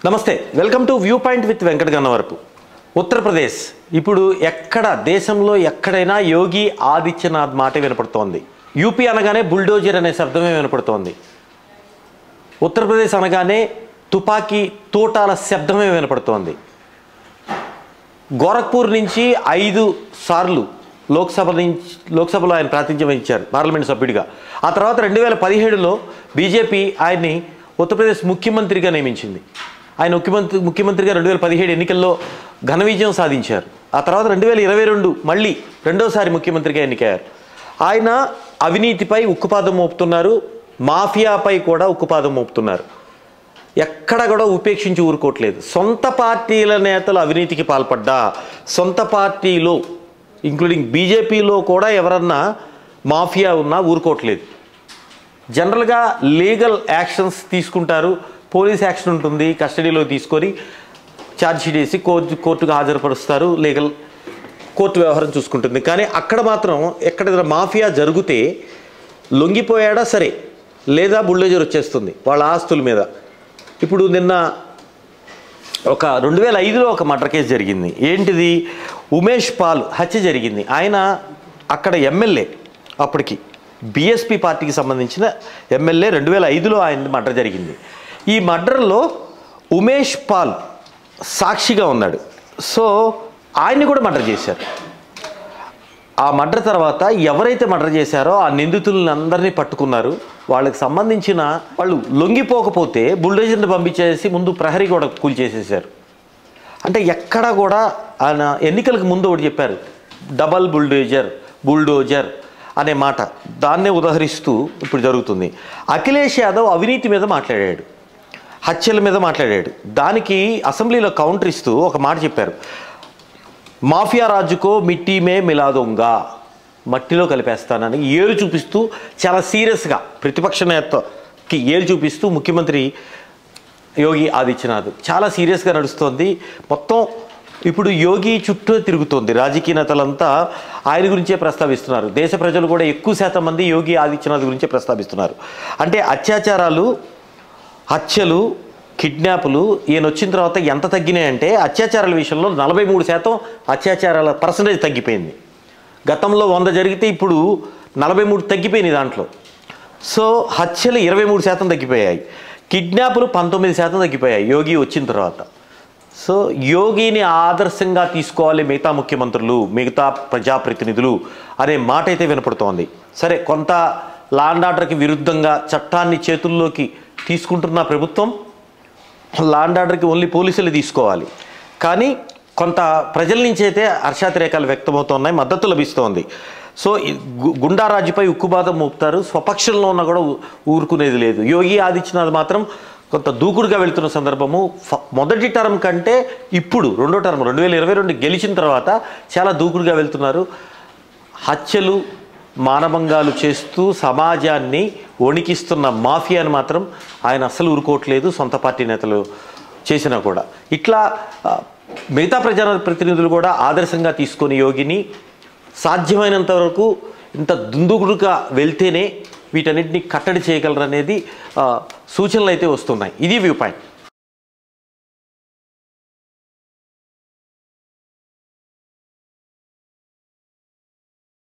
నమస్తే welcome to view point with Venkata Gannavarapu Uttar Pradesh ఇప్పుడు ఎక్కడ దేశంలో ఎక్కడైనా యోగి ఆదిత్యనాథ్ మాట వినపడుతోంది యూపీ అనగానే బుల్డోజర్ అనే శబ్దమే వినపడుతోంది ఉత్తరప్రదేశ్ అనగానే తుపాకీ తోటాల శబ్దమే వినపడుతోంది గోరఖ్పూర్ నుంచి ఐదు సార్లు లోక్సభ నుంచి లోక్సభలో ఆయన ప్రాతినిధ్యం వహించారు పార్లమెంట్ సభ్యుడిగా ఆ తర్వాత రెండు వేల పదిహేడులో బీజేపీ ఆయన్ని ఉత్తరప్రదేశ్ ముఖ్యమంత్రిగా నియమించింది ఆయన ముఖ్యమంత్రి ముఖ్యమంత్రిగా రెండు వేల పదిహేడు ఎన్నికల్లో ఘన విజయం సాధించారు ఆ తర్వాత రెండు వేల ఇరవై రెండు మళ్ళీ రెండోసారి ముఖ్యమంత్రిగా ఎన్నికయ్యారు ఆయన అవినీతిపై ఉక్కుపాదం మోపుతున్నారు మాఫియాపై కూడా ఉక్కుపాదం మోపుతున్నారు ఎక్కడ కూడా ఉపేక్షించి ఊరుకోవట్లేదు సొంత పార్టీల నేతలు అవినీతికి పాల్పడ్డా సొంత పార్టీలో ఇంక్లూడింగ్ బీజేపీలో కూడా ఎవరన్నా మాఫియా ఉన్నా ఊరుకోవట్లేదు జనరల్గా లీగల్ యాక్షన్స్ తీసుకుంటారు పోలీస్ యాక్షన్ ఉంటుంది కస్టడీలో తీసుకొని ఛార్జ్షీట్ వేసి కోర్టు కోర్టుకు హాజరుపరుస్తారు లీగల్ కోర్టు వ్యవహారం చూసుకుంటుంది కానీ అక్కడ మాత్రం ఎక్కడ మాఫియా జరిగితే లొంగిపోయాడా సరే లేదా బుల్డోజర్ వచ్చేస్తుంది వాళ్ళ ఆస్తుల మీద ఇప్పుడు నిన్న ఒక రెండు వేల ఐదులో ఒక మర్డర్ కేసు జరిగింది ఏంటిది ఉమేష్ పాల్ హత్య జరిగింది ఆయన అక్కడ ఎమ్మెల్యే అప్పటికి బీఎస్పీ పార్టీకి సంబంధించిన ఎమ్మెల్యే రెండు వేల ఐదులో ఆయన మర్డర్ జరిగింది ఈ మర్డర్లో ఉమేష్ పాల్ సాక్షిగా ఉన్నాడు సో ఆయన్ని కూడా మర్డర్ చేశారు ఆ మర్డర్ తర్వాత ఎవరైతే మర్డర్ చేశారో ఆ నిందితులను అందరినీ పట్టుకున్నారు వాళ్ళకి సంబంధించిన వాళ్ళు లొంగిపోకపోతే బుల్డోజర్ని పంపించేసి ముందు ప్రహరీ కూడా కూల్చేసేసారు అంటే ఎక్కడా కూడా ఆయన ఎన్నికలకు ముందు ఒకటి చెప్పారు డబల్ బుల్డోజర్ బుల్డోజర్ అనే మాట దాన్నే ఉదహరిస్తూ ఇప్పుడు జరుగుతుంది అఖిలేష్ యాదవ్ అవినీతి మీద మాట్లాడాడు హత్యల మీద మాట్లాడాడు దానికి అసెంబ్లీలో కౌంటర్ ఇస్తూ ఒక మాట చెప్పారు మాఫియా రాజుకో మిట్టి మే మిలాదొంగా మట్టిలో కలిపేస్తానని ఏలు చూపిస్తూ చాలా సీరియస్గా ప్రతిపక్ష నేతకి ఏలు చూపిస్తూ ముఖ్యమంత్రి యోగి ఆదిత్యనాథ్ చాలా సీరియస్గా నడుస్తోంది మొత్తం ఇప్పుడు యోగి చుట్టూ తిరుగుతోంది రాజకీయ నేతలంతా ఆయన గురించే ప్రస్తావిస్తున్నారు దేశ ప్రజలు కూడా ఎక్కువ శాతం మంది యోగి ఆదిత్యనాథ్ గురించే ప్రస్తావిస్తున్నారు అంటే అత్యాచారాలు హత్యలు కిడ్నాపులు ఈయన వచ్చిన తర్వాత ఎంత తగ్గినాయంటే అత్యాచారాల విషయంలో నలభై మూడు శాతం అత్యాచారాల పర్సంటేజ్ తగ్గిపోయింది గతంలో వంద జరిగితే ఇప్పుడు నలభై మూడు తగ్గిపోయినాయి దాంట్లో సో హత్యలు ఇరవై మూడు శాతం తగ్గిపోయాయి కిడ్నాపులు పంతొమ్మిది శాతం తగ్గిపోయాయి యోగి వచ్చిన తర్వాత సో యోగిని ఆదర్శంగా తీసుకోవాలి మిగతా ముఖ్యమంత్రులు మిగతా ప్రజాప్రతినిధులు అనే మాట అయితే వినపడుతోంది సరే కొంత లా అండ్ ఆర్డర్కి విరుద్ధంగా చట్టాన్ని చేతుల్లోకి తీసుకుంటున్న ప్రభుత్వం లా అండ్ ఆర్డర్కి ఓన్లీ పోలీసులు తీసుకోవాలి కానీ కొంత ప్రజల నుంచి అయితే హర్షాతిరేకాలు వ్యక్తమవుతున్నాయి మద్దతు లభిస్తోంది సో ఈ గు- గుండారాజుపై ఉక్కుబాదం మోపుతారు స్వపక్షంలో ఉన్నా కూడా ఊ- ఊరుకునేది లేదు యోగి ఆదిత్యనాథ్ మాత్రం కొంత దూకుడుగా వెళ్తున్న సందర్భము ఫ- మొదటి టర్మ్ కంటే ఇప్పుడు రెండో టర్మ్ రెండు వేల ఇరవై రెండు గెలిచిన తర్వాత చాలా దూకుడుగా వెళ్తున్నారు హత్యలు మానభంగాలు చేస్తూ సమాజాన్ని వణికిస్తున్న మాఫియాని మాత్రం ఆయన అస్సలు ఊరుకోవట్లేదు సొంత పార్టీ నేతలు చేసినా కూడా ఇట్లా ఆ, మిగతా ప్రజా ప్రతినిధులు కూడా ఆదర్శంగా తీసుకొని యోగిని సాధ్యమైనంత వరకు ఇంత దుందుగుడుగా వెళ్తేనే వీటన్నిటిని కట్టడి చేయగలరనేది ఆ, సూచనలు అయితే వస్తున్నాయి ఇది వ్యూ పాయింట్